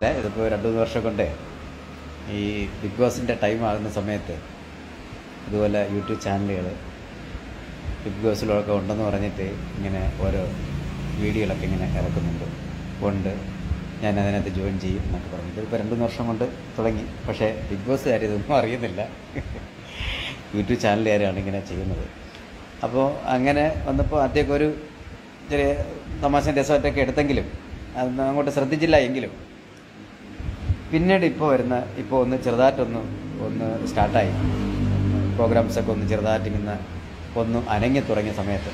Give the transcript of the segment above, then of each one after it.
ഇതിപ്പോൾ രണ്ട് മൂന്ന് വർഷം കൊണ്ട് ഈ ബിഗ് ബോസിൻ്റെ ടൈം ആകുന്ന സമയത്ത് ഇതുപോലെ യൂട്യൂബ് ചാനലുകൾ ബിഗ് ബോസിലൊക്കെ ഉണ്ടെന്ന് പറഞ്ഞിട്ട് ഇങ്ങനെ ഓരോ വീഡിയോകളൊക്കെ ഇങ്ങനെ ഇറക്കുന്നുണ്ട് ഉണ്ട് ഞാൻ അതിനകത്ത് ജോയിൻ ചെയ്യും എന്നൊക്കെ പറഞ്ഞിട്ട് ഇപ്പോൾ രണ്ട് മൂന്ന് വർഷം കൊണ്ട് തുടങ്ങി പക്ഷേ ബിഗ് ബോസ് കാര്യം ഇതൊന്നും അറിയുന്നില്ല യൂട്യൂബ് ചാനലുകാരാണ് ഇങ്ങനെ ചെയ്യുന്നത് അപ്പോൾ അങ്ങനെ വന്നപ്പോൾ ആദ്യമൊക്കെ ഒരു ചെറിയ തമാശ രസമായിട്ടൊക്കെ എടുത്തെങ്കിലും അതൊന്നും അങ്ങോട്ട് ശ്രദ്ധിച്ചില്ല എങ്കിലും പിന്നീട് ഇപ്പോൾ വരുന്ന ഇപ്പോൾ ഒന്ന് ചെറുതായിട്ടൊന്ന് ഒന്ന് സ്റ്റാർട്ടായി പ്രോഗ്രാംസൊക്കെ ഒന്ന് ചെറുതായിട്ട് ഇങ്ങനെ ഒന്ന് അനങ്ങി തുടങ്ങിയ സമയത്ത്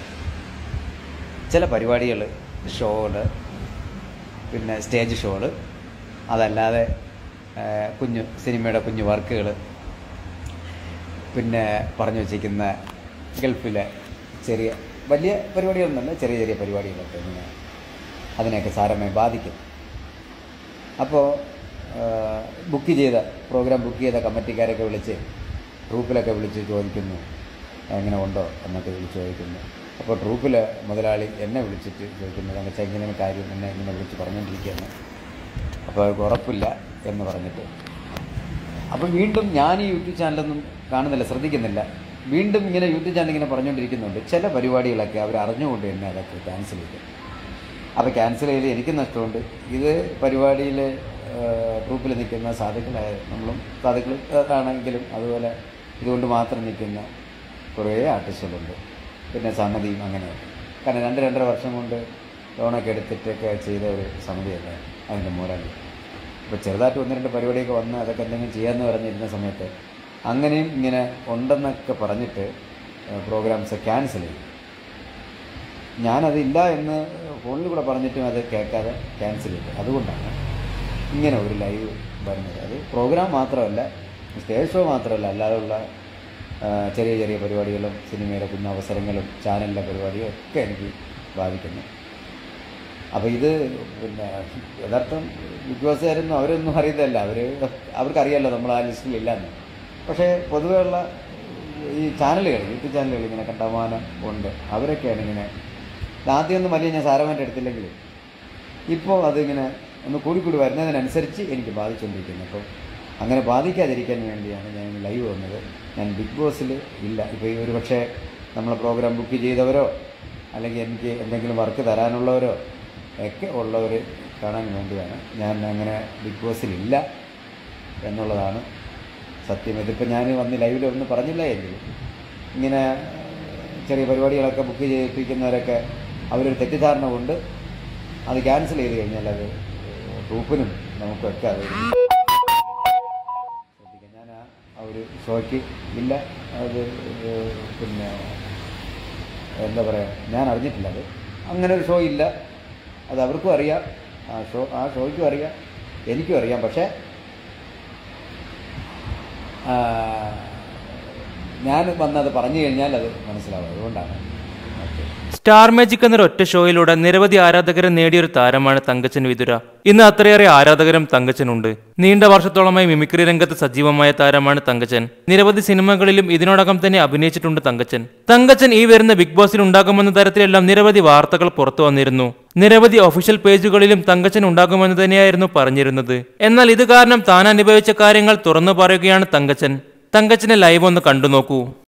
ചില പരിപാടികൾ ഷോകള് പിന്നെ സ്റ്റേജ് ഷോകള് അതല്ലാതെ ആ, കുഞ്ഞു സിനിമയുടെ കുഞ്ഞു വർക്കുകൾ പിന്നെ പറഞ്ഞു വച്ചിരിക്കുന്ന ഗൾഫിലെ ചെറിയ വലിയ പരിപാടികളൊന്നുമല്ല ചെറിയ ചെറിയ പരിപാടികളൊക്കെ ഇങ്ങനെ അതിനെയൊക്കെ സാരമായി ബാധിക്കും അപ്പോൾ ബുക്ക് ചെയ്ത പ്രോഗ്രാം ബുക്ക് ചെയ്ത കമ്മിറ്റിക്കാരൊക്കെ വിളിച്ച് ട്രൂപ്പിലൊക്കെ വിളിച്ച് ചോദിക്കുന്നു എങ്ങനെ ഉണ്ടോ എന്നൊക്കെ വിളിച്ച് ചോദിക്കുന്നു അപ്പോൾ ട്രൂപ്പിൽ മുതലാളി എന്നെ വിളിച്ചിട്ട് ചോദിക്കുന്നു തങ്കച്ച ഇങ്ങനെ കാര്യം എന്നെ ഇങ്ങനെ വിളിച്ച് പറഞ്ഞുകൊണ്ടിരിക്കുകയാണ് അപ്പോൾ അവർക്ക് ഉറപ്പില്ല എന്ന് പറഞ്ഞിട്ട് അപ്പം വീണ്ടും ഞാൻ ഈ യൂട്യൂബ് ചാനലൊന്നും കാണുന്നില്ല ശ്രദ്ധിക്കുന്നില്ല വീണ്ടും ഇങ്ങനെ യൂട്യൂബ് ചാനൽ ഇങ്ങനെ പറഞ്ഞുകൊണ്ടിരിക്കുന്നുണ്ട് ചില പരിപാടികളൊക്കെ അവർ അറിഞ്ഞുകൊണ്ട് തന്നെ അതൊക്കെ ക്യാൻസൽ ചെയ്തു അപ്പോൾ ക്യാൻസൽ ചെയ്ത് എനിക്ക് നഷ്ടമുണ്ട് ഇത് പരിപാടിയിൽ ഗ്രൂപ്പിൽ നിൽക്കുന്ന സാധുക്കളായ നമ്മളും സാധുക്കൾ ആണെങ്കിലും അതുപോലെ ഇതുകൊണ്ട് മാത്രം നിൽക്കുന്ന കുറേ ആർട്ടിസ്റ്റുകളുണ്ട് പിന്നെ സമിതിയും അങ്ങനെ കാരണം രണ്ട് രണ്ടര വർഷം കൊണ്ട് ലോണൊക്കെ എടുത്തിട്ടൊക്കെ ചെയ്ത ഒരു സമിതിയല്ല അതിൻ്റെ മോരാളി അപ്പോൾ ചെറുതായിട്ട് ഒന്ന് രണ്ട് പരിപാടിയൊക്കെ വന്ന് അതൊക്കെ എന്തെങ്കിലും ചെയ്യാമെന്ന് പറഞ്ഞിരുന്ന സമയത്ത് അങ്ങനെയും ഇങ്ങനെ ഉണ്ടെന്നൊക്കെ പറഞ്ഞിട്ട് പ്രോഗ്രാംസ് ക്യാൻസൽ ചെയ്തു ഞാനതില്ല എന്ന് ഫോണിൽ കൂടെ പറഞ്ഞിട്ടും അത് കേൾക്കാതെ ക്യാൻസൽ ചെയ്തു അതുകൊണ്ടാണ് ഇങ്ങനെ ഒരു ലൈവ് വരുന്നത് അത് പ്രോഗ്രാം മാത്രമല്ല സ്റ്റേജ് ഷോ മാത്രമല്ല അല്ലാതെയുള്ള ആ, ചെറിയ ചെറിയ പരിപാടികളും സിനിമയിലെ കുഞ്ഞ അവസരങ്ങളും ചാനലിലെ പരിപാടിയും ഒക്കെ എനിക്ക് ബാധിക്കുന്നു അപ്പോൾ ഇത് പിന്നെ യഥാർത്ഥം ബിഗ് ബോസുകാരൊന്നും അവരൊന്നും അറിയുന്നതല്ല അവർ അവർക്കറിയാമല്ലോ നമ്മൾ ആ ലിസ്റ്റിലില്ലെന്ന് പക്ഷേ പൊതുവേ ഉള്ള ഈ ചാനലുകൾ യൂട്യൂബ് ചാനലുകൾ ഇങ്ങനെ കണ്ടമാനം ഉണ്ട് അവരൊക്കെയാണ് ഇങ്ങനെ ആദ്യമൊന്നും വലിയ ഞാൻ സാരമായിട്ട് എടുത്തില്ലെങ്കിലും ഇപ്പോൾ അതിങ്ങനെ ഒന്ന് കൂടിക്കൂടി വരുന്നതിനനുസരിച്ച് എനിക്ക് ബാധിച്ചുകൊണ്ടിരിക്കുന്നു അപ്പോൾ അങ്ങനെ ബാധിക്കാതിരിക്കാൻ വേണ്ടിയാണ് ഞാൻ ലൈവ് വന്നത് ഞാൻ ബിഗ് ബോസിൽ ഇല്ല ഇപ്പോൾ ഈ ഒരു പക്ഷേ നമ്മളെ പ്രോഗ്രാം ബുക്ക് ചെയ്തവരോ അല്ലെങ്കിൽ എനിക്ക് എന്തെങ്കിലും വർക്ക് തരാനുള്ളവരോ ഒക്കെ ഉള്ളവർ കാണാൻ വേണ്ടിയാണ് ഞാൻ അങ്ങനെ ബിഗ് ബോസിലില്ല എന്നുള്ളതാണ് സത്യം ഇതിപ്പോൾ ഞാൻ വന്ന് ലൈവിൽ ഒന്നും പറഞ്ഞില്ല എങ്കിലും ഇങ്ങനെ ചെറിയ പരിപാടികളൊക്കെ ബുക്ക് ചെയ്യിപ്പിക്കുന്നവരൊക്കെ അവരൊരു തെറ്റിദ്ധാരണ കൊണ്ട് അത് ക്യാൻസൽ ചെയ്ത് കഴിഞ്ഞാൽ അത് ഗ്രൂപ്പിനും നമുക്കൊക്കെ അത് ശ്രദ്ധിക്കാം ഞാൻ ആ ആ ഒരു ഷോയ്ക്ക് ഇല്ല അത് ഏഹ്, പിന്നെ എന്താ പറയുക ഞാൻ അറിഞ്ഞിട്ടില്ല അത് അങ്ങനെ ഒരു ഷോ ഇല്ല അത് അവർക്കും അറിയാം ആ ഷോ ആ ഷോയ്ക്കും അറിയാം എനിക്കും അറിയാം പക്ഷേ ആ, ഞാൻ വന്നത് പറഞ്ഞു കഴിഞ്ഞാൽ അത് മനസ്സിലാവും അതുകൊണ്ടാണ് ഓക്കെ സ്റ്റാർ മാജിക് എന്നൊരു ഒറ്റ ഷോയിലൂടെ നിരവധി ആരാധകരെ നേടിയൊരു താരമാണ് തങ്കച്ചൻ വിതുര ഇന്ന് അത്രയേറെ ആരാധകരും തങ്കച്ചനുണ്ട് നീണ്ട വർഷത്തോളമായി മിമിക്രി രംഗത്ത് സജീവമായ താരമാണ് തങ്കച്ചൻ നിരവധി സിനിമകളിലും ഇതിനോടകം തന്നെ അഭിനയിച്ചിട്ടുണ്ട് തങ്കച്ചൻ തങ്കച്ചൻ ഈ വരുന്ന ബിഗ് ബോസിൽ ഉണ്ടാകുമെന്ന തരത്തിലെല്ലാം നിരവധി വാർത്തകൾ പുറത്തു വന്നിരുന്നു നിരവധി ഒഫീഷ്യൽ പേജുകളിലും തങ്കച്ചൻ ഉണ്ടാകുമെന്ന് തന്നെയായിരുന്നു പറഞ്ഞിരുന്നത് എന്നാൽ ഇത് കാരണം താൻ അനുഭവിച്ച കാര്യങ്ങൾ തുറന്നു പറയുകയാണ് തങ്കച്ചൻ തങ്കച്ചനെ ലൈവ് ഒന്ന് കണ്ടു നോക്കൂ